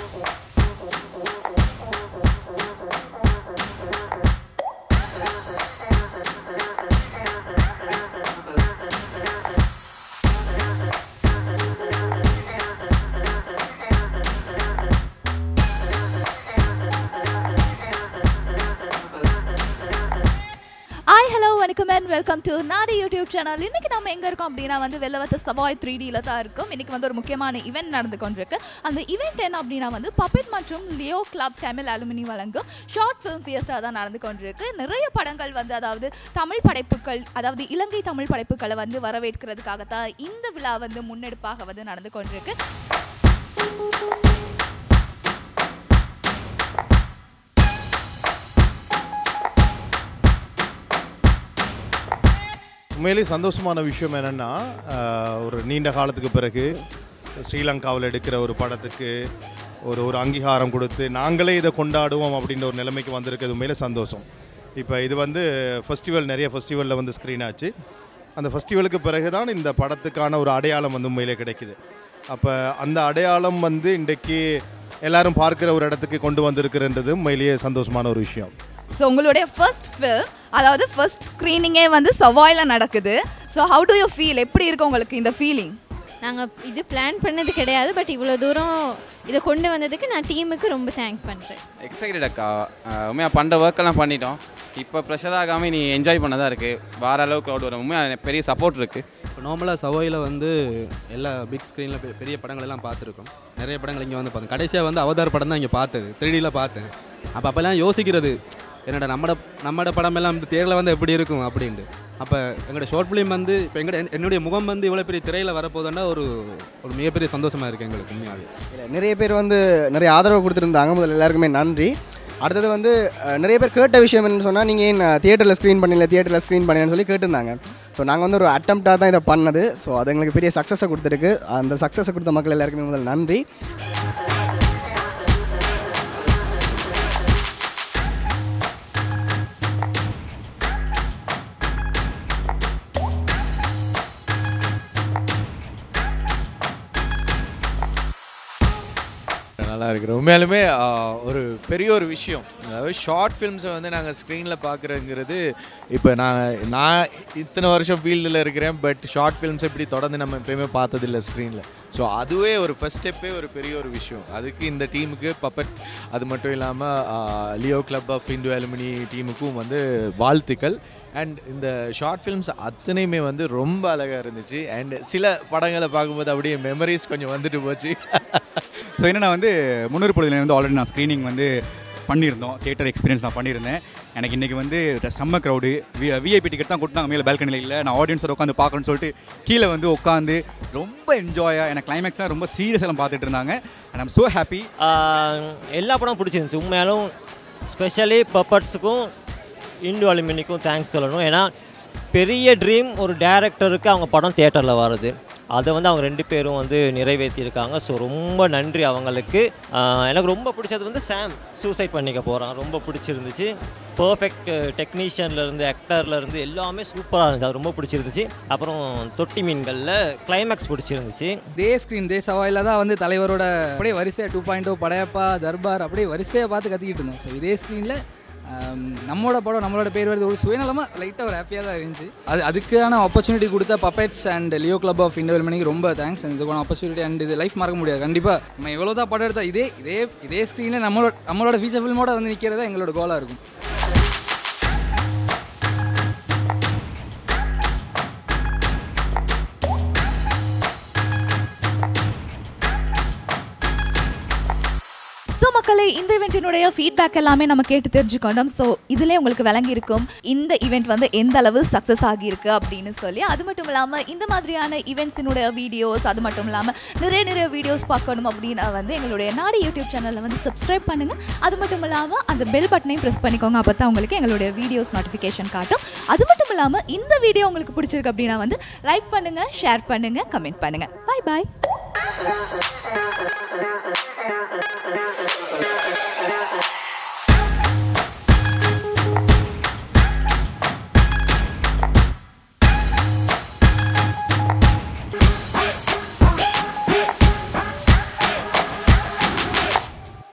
hi hello வணக்கம் and welcome to Naadi YouTube channel இன்னைக்கு நம்ம எங்க இருக்கோம் அப்படின்னா வந்து வெள்ளவத்த சவாய் த்ரீ டியில் தான் இருக்கும் இன்னைக்கு வந்து ஒரு முக்கியமான ஈவெண்ட் நடந்து கொண்டிருக்கு அந்த ஈவெண்ட் என்ன அப்படின்னா வந்து பப்பெட் மற்றும் லியோ கிளப் தமிழ் அலுமினி வழங்கும் ஷார்ட் ஃபிலிம் ஃபியஸ்டா தான் நடந்து கொண்டிருக்கு நிறைய படங்கள் வந்து அதாவது தமிழ் படைப்புகள் அதாவது இலங்கை தமிழ் படைப்புகளை வந்து வரவேற்கிறதுக்காகத்தான் இந்த விழா வந்து முன்னெடுப்பாக வந்து நடந்து கொண்டிருக்கு உண்மையிலேயே சந்தோஷமான விஷயம் என்னென்னா ஒரு நீண்ட காலத்துக்கு பிறகு ஸ்ரீலங்காவில் எடுக்கிற ஒரு படத்துக்கு ஒரு ஒரு அங்கீகாரம் கொடுத்து நாங்களே இதை கொண்டாடுவோம் அப்படின்ற ஒரு நிலைமைக்கு வந்திருக்கிறது உண்மையிலே சந்தோஷம் இப்போ இது வந்து ஃபெஸ்டிவல் நிறைய ஃபெஸ்டிவலில் வந்து ஸ்க்ரீன் ஆச்சு அந்த ஃபெஸ்டிவலுக்கு பிறகு தான் இந்த படத்துக்கான ஒரு அடையாளம் வந்து உண்மையிலே கிடைக்குது அப்போ அந்த அடையாளம் வந்து இன்றைக்கு எல்லாரும் பார்க்குற ஒரு இடத்துக்கு கொண்டு வந்திருக்கிறன்றது உண்மையிலேயே சந்தோஷமான ஒரு விஷயம் ஸோ உங்களுடைய ஃபர்ஸ்ட் ஃபில்ம் அதாவது ஃபர்ஸ்ட் ஸ்க்ரீனிங்கே வந்து சவாயில் நடக்குது so how do you feel எப்படி இருக்கு உங்களுக்கு இந்த ஃபீலிங் நாங்கள் இது பிளான் பண்ணது கிடையாது பட் இவ்வளோ தூரம் இதை கொண்டு வந்ததுக்கு நான் டீமுக்கு ரொம்ப தேங்க் பண்ணுறேன் எக்ஸைட்டட் அக்கா உண்மையாக பண்ணுற ஒர்க்கெல்லாம் பண்ணிட்டோம் இப்போ ப்ரெஷர் ஆகாமல் நீ என்ஜாய் பண்ண தான் இருக்குது வேறு அளவுக்கு க்ரௌட் வரும் உண்மையாக பெரிய சப்போர்ட் இருக்குது இப்போ நார்மலாக சவாயில் வந்து எல்லா பிக் ஸ்க்ரீனில் பெரிய படங்கள் எல்லாம் பார்த்துருக்கோம் நிறைய படங்கள் இங்கே வந்து பார்த்தேன் கடைசியாக வந்து அவதார் படம் தான் இங்கே பார்த்தது த்ரீடியில் பார்த்தேன் அப்போ அப்போல்லாம் யோசிக்கிறது என்னடா நம்மட நம்மட படம் எல்லாம் இந்த தேரில் வந்து எப்படி இருக்கும் அப்படின்ட்டு அப்போ எங்களோட ஷார்ட் ஃபிலிம் வந்து இப்போ எங்கட என்னுடைய முகம் வந்து இவ்வளோ பெரிய திரையில் வரப்போதுன்னா ஒரு ஒரு மிகப்பெரிய சந்தோஷமாக இருக்குது எங்களுக்கு உண்மையாகவே இல்லை நிறைய பேர் வந்து நிறைய ஆதரவு கொடுத்துருந்தாங்க முதல்ல எல்லாருக்குமே நன்றி அடுத்தது வந்து அஹ், நிறைய பேர் கேட்ட விஷயம் என்னன்னு சொன்னால் நீங்கள் ஏன் தியேட்டரில் ஸ்க்ரீன் பண்ணல தியேட்டரில் ஸ்க்ரீன் பண்ணலன்னு சொல்லி கேட்டிருந்தாங்க ஸோ நாங்கள் வந்து ஒரு அட்டம்ப்டாக தான் இதை பண்ணது ஸோ அது எங்களுக்கு பெரிய சக்ஸஸை கொடுத்துருக்கு அந்த சக்ஸஸை கொடுத்த மக்கள் எல்லாருக்குமே முதல் நன்றி நல்லா இருக்குது உண்மையாலுமே ஆ, ஒரு பெரிய ஒரு விஷயம் அதாவது ஷார்ட் ஃபிலிம்ஸை வந்து நாங்கள் ஸ்க்ரீனில் பார்க்குறங்கிறது இப்போ நான் நான் இத்தனை வருஷம் ஃபீல்டில் இருக்கிறேன் பட் ஷார்ட் ஃபிலிம்ஸ் இப்படி தொடர்ந்து நம்ம எப்பயுமே பார்த்ததில்ல ஸ்க்ரீனில் ஸோ அதுவே ஒரு ஃபஸ்ட் ஸ்டெப்பே ஒரு பெரிய ஒரு விஷயம் அதுக்கு இந்த டீமுக்கு பப்பட் அது மட்டும் இல்லாமல் Leo club of Hindu alumni டீமுக்கும் வந்து வாழ்த்துக்கள் அண்ட் இந்த ஷார்ட் ஃபிலிம்ஸ் அத்தனையுமே வந்து ரொம்ப அழகாக இருந்துச்சு அண்ட் சில படங்களை பார்க்கும்போது அப்படியே மெமரிஸ் கொஞ்சம் வந்துட்டு போச்சு ஸோ என்னென்னா வந்து முன்னூறு பொழுதுல வந்து ஆல்ரெடி நான் ஸ்க்ரீனிங் வந்து பண்ணியிருந்தோம் தியேட்டர் எக்ஸ்பீரியன்ஸ் நான் பண்ணியிருந்தேன் எனக்கு இன்றைக்கி வந்து ட- செம்ம க்ரௌடு வி விஐபி டிக்கெட் தான் கொடுத்தாங்க மேலே பால்கனியில் இல்லை நான் ஆடியன்ஸோட உட்காந்து பார்க்கணும்னு சொல்லிட்டு கீழே வந்து உட்காந்து ரொம்ப என்ஜாயாக எனக்கு கிளைமேக்ஸ்லாம் ரொம்ப சீரியஸ் எல்லாம் பார்த்துட்டு இருந்தாங்க and I'm so happy ah எல்லா படமும் பிடிச்சிருந்துச்சு உண்மையாலும் ஸ்பெஷலி பப்பட்ஸுக்கும் இந்து அலுமினிக்கும் தேங்க்ஸ் சொல்லணும் ஏன்னா பெரிய ட்ரீம் ஒரு டேரக்டருக்கு அவங்க படம் தியேட்டரில் வருது அதை வந்து அவங்க ரெண்டு பேரும் வந்து நிறைவேற்றியிருக்காங்க ஸோ ரொம்ப நன்றி அவங்களுக்கு ஆஹ் எனக்கு ரொம்ப பிடிச்சது வந்து சாம் சூசைட் பண்ணிக்க போகிறான் ரொம்ப பிடிச்சிருந்துச்சு பர்ஃபெக்ட் டெக்னீஷியன்லேருந்து ஆக்டர்லேருந்து எல்லாமே சூப்பராக இருந்துச்சு அது ரொம்ப பிடிச்சிருந்துச்சு அப்புறம் தொட்டி மீன்களில் கிளைமேக்ஸ் பிடிச்சிருந்துச்சு இதே ஸ்க்ரீன் இதே சவாயில் தான் வந்து தலைவரோட அப்படியே வரிசையாக two point two Padayappa Darbar அப்படியே வரிசையாக பார்த்து கத்திக்கிட்டு இருந்தோம் ஸோ இதே ஸ்க்ரீனில் நம்மளோட படம் நம்மளோட பேர் வருது ஒரு சுயநலமாக லைட்டாக ஒரு ஹாப்பியாக தான் இருந்துச்சு அது அதுக்கான ஆப்பர்ச்சுனிட்டி கொடுத்த puppets and Leo club of இண்டோல் மணிக்கு ரொம்ப தேங்க்ஸ் இதுக்கான ஆப்பர்ச்சுனிட்டி அண்ட் இது லைஃப் மறக்க முடியாது கண்டிப்பாக நம்ம எவ்வளோ தான் படம் எடுத்தா இதே இதே இதே ஸ்க்ரீனில் நம்மளோட நம்மளோட ஃபீச்சர் ஃபில்மோட வந்து நிற்கிறது தான் எங்களோட கோலாக இருக்கும் ஸோ மக்களே இந்த இவெண்ட்டினுடைய ஃபீட்பேக் எல்லாமே நம்ம கேட்டு தெரிஞ்சுக்கணும் ஸோ இதிலே உங்களுக்கு விளங்கி இருக்கும் இந்த ஈவெண்ட் வந்து எந்த அளவு சக்ஸஸ் ஆகியிருக்கு அப்படின்னு சொல்லி அது மட்டும் இல்லாமல் இந்த மாதிரியான ஈவெண்ட்ஸினுடைய வீடியோஸ் அது மட்டும் இல்லாமல் நிறைய நிறைய வீடியோஸ் பார்க்கணும் அப்படின்னா வந்து எங்களுடைய நாடு யூடியூப் சேனலில் வந்து சப்ஸ்கிரைப் பண்ணுங்கள் அது மட்டும் இல்லாமல் அந்த பெல் பட்டனையும் ப்ரெஸ் பண்ணிக்கோங்க அப்போ தான் உங்களுக்கு எங்களுடைய வீடியோஸ் நோட்டிஃபிகேஷன் காட்டும் அது மட்டும் இல்லாமல் இந்த வீடியோ உங்களுக்கு பிடிச்சிருக்கு அப்படின்னா வந்து லைக் பண்ணுங்கள் ஷேர் பண்ணுங்கள் கமெண்ட் பண்ணுங்கள் பாய் பாய்